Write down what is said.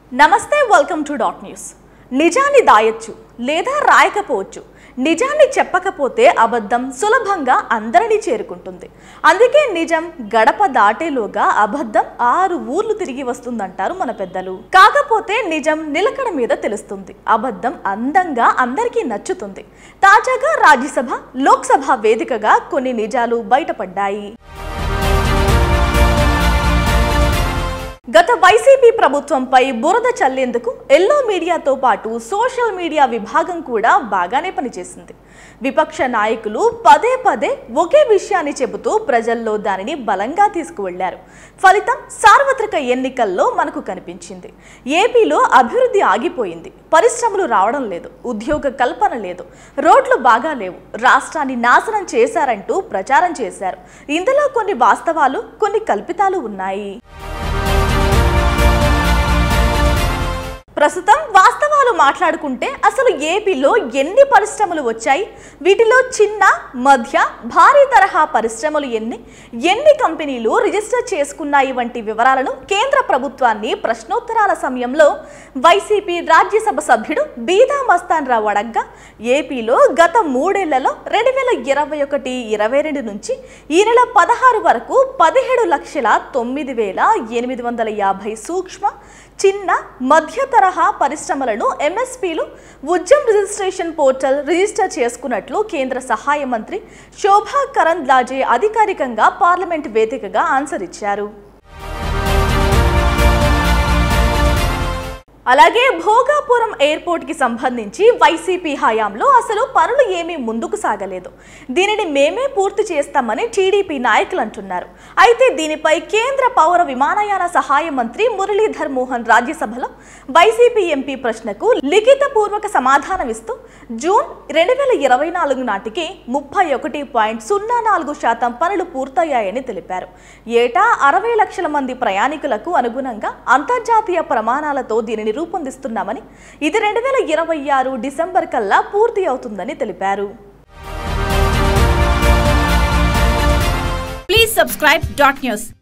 నమస్తే welcome to dot news నిజాన్ని దాయొచ్చు లేదా రాయకపోవచ్చు నిజాన్ని చెప్పకపోతే అబద్ధం సులభంగా అందరినీ చేరుకుంటుంది అందుకే నిజం గడప దాటేలోగా అబద్ధం ఆరు ఊర్లు తిరిగి వస్తుందంటారు మన పెద్దలు కాకపోతే నిజం నిలకడ మీద తెలుస్తుంది అబద్ధం అందంగా అందరికీ నచ్చుతుంది తాజాగా రాజ్యసభ లోక్సభ వేదికగా కొన్ని నిజాలు బయటపడ్డాయి గత వైసీపీ ప్రభుత్వంపై బురద చల్లేందుకు ఎల్లో మీడియాతో పాటు సోషల్ మీడియా విభాగం కూడా బాగానే పనిచేసింది విపక్ష నాయకులు పదే పదే ఒకే విషయాన్ని చెబుతూ ప్రజల్లో దానిని బలంగా తీసుకువెళ్లారు ఫలితం సార్వత్రిక ఎన్నికల్లో మనకు కనిపించింది ఏపీలో అభివృద్ధి ఆగిపోయింది పరిశ్రమలు రావడం లేదు ఉద్యోగ కల్పన లేదు రోడ్లు బాగా లేవు రాష్ట్రాన్ని నాశనం చేశారంటూ ప్రచారం చేశారు ఇందులో కొన్ని వాస్తవాలు కొన్ని కల్పితాలు ఉన్నాయి ప్రస్తుతం వాస్తవాలు మాట్లాడుకుంటే అసలు ఏపీలో ఎన్ని పరిశ్రమలు వచ్చాయి వీటిలో చిన్న మధ్య భారీ తరహా పరిశ్రమలు ఎన్ని ఎన్ని కంపెనీలు రిజిస్టర్ చేసుకున్నాయి వంటి వివరాలను కేంద్ర ప్రభుత్వాన్ని ప్రశ్నోత్తరాల సమయంలో వైసీపీ రాజ్యసభ సభ్యుడు బీదా మస్తాన్ రావు అడగ్గా ఏపీలో గత మూడేళ్లలో రెండు వేల ఇరవై ఒకటి ఇరవై రెండు నుంచి ఈ నెల పదహారు వరకు పదిహేడు లక్షల తొమ్మిది వేల ఎనిమిది వందల యాభై సూక్ష్మ చిన్న మధ్య తరహా పరిశ్రమలను ఎంఎస్పీలు ఉద్యమ్ రిజిస్ట్రేషన్ పోర్టల్ రిజిస్టర్ చేసుకున్నట్లు కేంద్ర సహాయ మంత్రి శోభా కరంద్లాజే అధికారికంగా పార్లమెంట్ వేదికగా ఆన్సర్ ఇచ్చారు అలాగే భోగాపురం ఎయిర్పోర్ట్ కి సంబంధించి వైసీపీ హయాంలో అసలు పనులు ఏమీ ముందుకు సాగలేదు దీనిని మేమే పూర్తి చేస్తామని టీడీపీ నాయకులు అంటున్నారు అయితే దీనిపై కేంద్ర పౌర విమానయాన సహాయ మంత్రి మురళీధర్ మోహన్ రాజ్యసభలో వైసీపీ ఎంపీ ప్రశ్నకు లిఖిత పూర్వక సమాధానమిస్తూ జూన్ రెండు వేల ఇరవై నాలుగు నాటికి ముప్పై ఒకటి పాయింట్ సున్నా నాలుగు శాతం పనులు పూర్తయ్యాయని తెలిపారు ఏటా అరవై లక్షల మంది ప్రయాణికులకు అనుగుణంగా అంతర్జాతీయ ప్రమాణాలతో దీనిని రూపొందిస్తున్నామని ఇది రెండు వేల ఇరవై ఆరు డిసెంబర్ కల్లా పూర్తి అవుతుందని తెలిపారు Please subscribe Dot News.